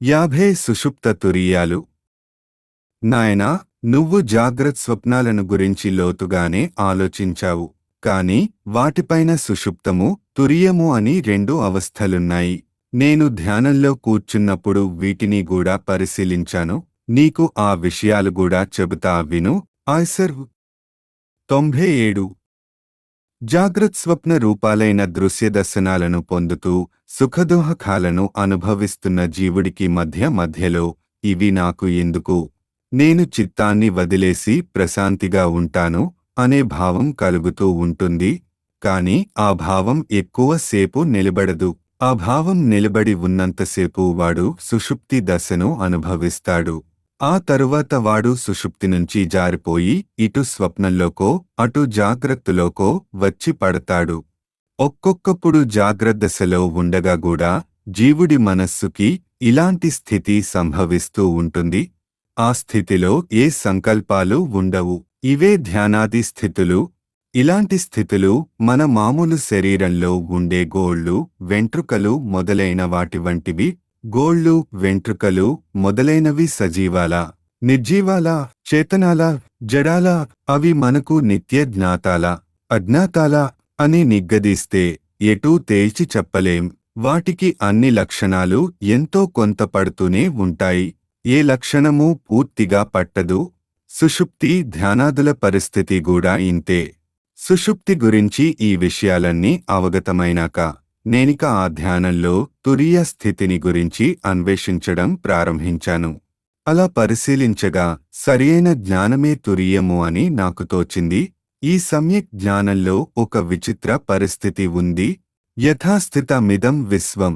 యాభై సుషుప్త తురియాలు నాయనా నువ్వు జాగ్రత్త స్వప్నాలను గురించి లోతుగానే ఆలోచించావు కాని వాటిపైన సుషుప్తము తురియము అని రెండు అవస్థలున్నాయి నేను ధ్యానంలో కూర్చున్నప్పుడు వీటిని కూడా పరిశీలించాను నీకు ఆ విషయాలు కూడా చెబుతా విను ఆయ్సర్ తొంభై ఏడు జాగ్రత్ స్వప్న రూపాలైన దృశ్య దర్శనాలను పొందుతూ సుఖదోహకాలను అనుభవిస్తున్న జీవుడికి మధ్య మధ్యలో ఇవి నాకు ఎందుకు నేను చిత్తాన్ని వదిలేసి ప్రశాంతిగా ఉంటాను అనే భావం కలుగుతూ ఉంటుంది కాని ఆ భావం ఎక్కువ సేపు నిలబడదు ఆ భావం నిలబడి ఉన్నంతసేపు వాడు సుషుప్తి దశను అనుభవిస్తాడు ఆ తరువాత వాడు సుషుప్తి నుంచి జారిపోయి ఇటు స్వప్నంలోకో అటు జాగ్రత్తలోకో వచ్చి పడతాడు ఒక్కొక్కప్పుడు జాగ్రత్తదశలో ఉండగా కూడా జీవుడి మనస్సుకి ఇలాంటి స్థితి సంభవిస్తూ ఉంటుంది ఆ స్థితిలో ఏ సంకల్పాలు ఉండవు ఇవే ధ్యానాది స్థితులు ఇలాంటి స్థితులు మన మామూలు శరీరంలో ఉండే గోళ్ళు వెంట్రుకలు మొదలైన వాటి వంటివి గోళ్ళు వెంట్రుకలు మొదలైనవి సజీవాల నిర్జీవాల చేతనాల జడాల అవి మనకు నిత్య జ్ఞాతాల అజ్ఞాతాల అని నిగ్గదీస్తే ఎటూ తేల్చి చెప్పలేం వాటికి అన్ని లక్షణాలు ఎంతో కొంత పడుతూనే ఉంటాయి ఏ లక్షణమూ పూర్తిగా పట్టదు సుషుప్తి ధ్యానాదుల పరిస్థితి కూడా ఇంతే సుషుప్తి గురించి ఈ విషయాలన్నీ అవగతమైనాక నేనిక ఆ ధ్యానంలో తురియ స్థితిని గురించి అన్వేషించడం ప్రారంభించాను అలా పరిశీలించగా సరియైన జ్ఞానమే తురియము అని నాకు తోచింది ఈ సమ్యక్ జ్ఞానంలో ఒక విచిత్ర పరిస్థితి ఉంది యథాస్థితమిదం విశ్వం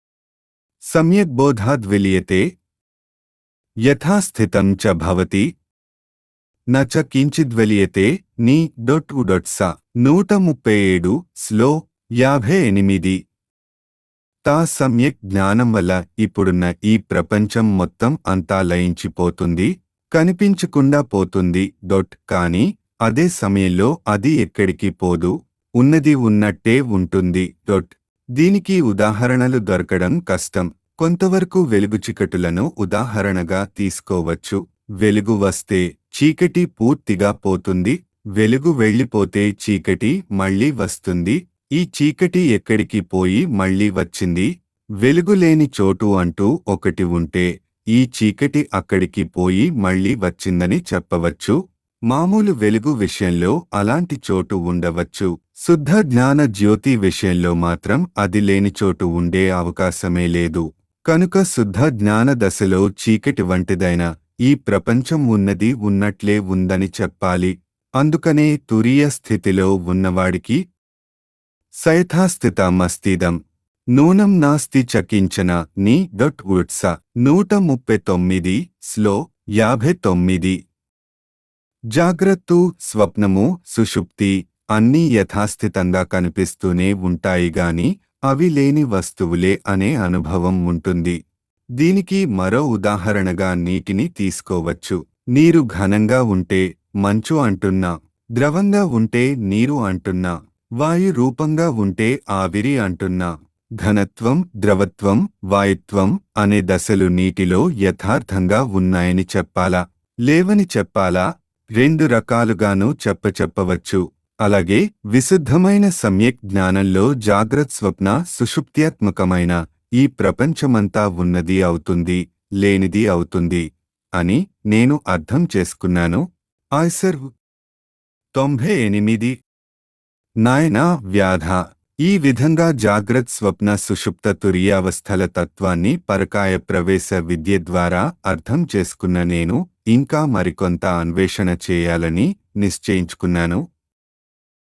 సమ్యక్ బోధాద్విలీయతే యథాస్థితం చ భవతి న చ కించిద్వలియతే నీ డొట్ ఉడొట్ స నూట ముప్పై ఏడు స్లో యాభై ఎనిమిది తా సమ్యక్ జ్ఞానం వల్ల ఇప్పుడున్న ఈ ప్రపంచం మొత్తం అంతా లయించిపోతుంది కనిపించకుండా పోతుంది డొట్ కాని అదే సమయంలో అది ఎక్కడికి పోదు ఉన్నది ఉన్నట్టే ఉంటుంది డొట్ దీనికి ఉదాహరణలు దొరకడం కష్టం కొంతవరకు వెలుగు చికటులను ఉదాహరణగా తీసుకోవచ్చు వెలుగు వస్తే చీకటి పూర్తిగా పోతుంది వెలుగు వెళ్ళిపోతే చీకటి మళ్ళీ వస్తుంది ఈ చీకటి ఎక్కడికి పోయి మళ్ళీ వచ్చింది వెలుగులేని చోటు అంటూ ఒకటి ఉంటే ఈ చీకటి అక్కడికి పోయి మళ్ళీ వచ్చిందని చెప్పవచ్చు మామూలు వెలుగు విషయంలో అలాంటి చోటు ఉండవచ్చు శుద్ధ జ్ఞాన జ్యోతి విషయంలో మాత్రం అది లేని చోటు ఉండే అవకాశమే లేదు కనుక శుద్ధ జ్ఞాన దశలో చీకటి వంటిదైన ఈ ప్రపంచం ఉన్నది ఉన్నట్లే ఉందని చెప్పాలి అందుకనే తురియ స్థితిలో ఉన్నవాడికి సయథాస్థితమస్తిదం నూనం నాస్తి చకించన నీ డొట్ ఉట్స నూట ముప్పై తొమ్మిది స్లో యాభై తొమ్మిది జాగ్రత్త స్వప్నము సుషుప్తి అన్నీ యథాస్థితంగా కనిపిస్తూనే ఉంటాయి గాని అవి లేని వస్తువులే అనే అనుభవం ఉంటుంది దీనికి మరో ఉదాహరణగా నీటిని తీసుకోవచ్చు నీరు ఘనంగా ఉంటే మంచు అంటున్నా ద్రవంగా ఉంటే నీరు అంటున్నా వాయు రూపంగా ఉంటే ఆవిరి అంటున్నా ఘనత్వం ద్రవత్వం వాయుత్వం అనే దశలు నీటిలో యథార్థంగా ఉన్నాయని చెప్పాలా లేవని చెప్పాలా రెండు రకాలుగానూ చెప్పచెప్పవచ్చు అలాగే విశుద్ధమైన సమ్యక్ జ్ఞానంలో జాగ్రత్ స్వప్న సుషుప్త్యాత్మకమైన ఈ ప్రపంచమంతా ఉన్నది అవుతుంది లేనిది అవుతుంది అని నేను అర్థం చేసుకున్నాను ఆయ్సర్ తొంభై ఎనిమిది నాయనా వ్యాధ ఈ విధంగా జాగ్రత్ స్వప్న సుషుప్త తురియావస్థల తత్వాన్ని పరకాయ ప్రవేశ విద్య ద్వారా అర్థం చేసుకున్న నేను ఇంకా మరికొంత అన్వేషణ చేయాలని నిశ్చయించుకున్నాను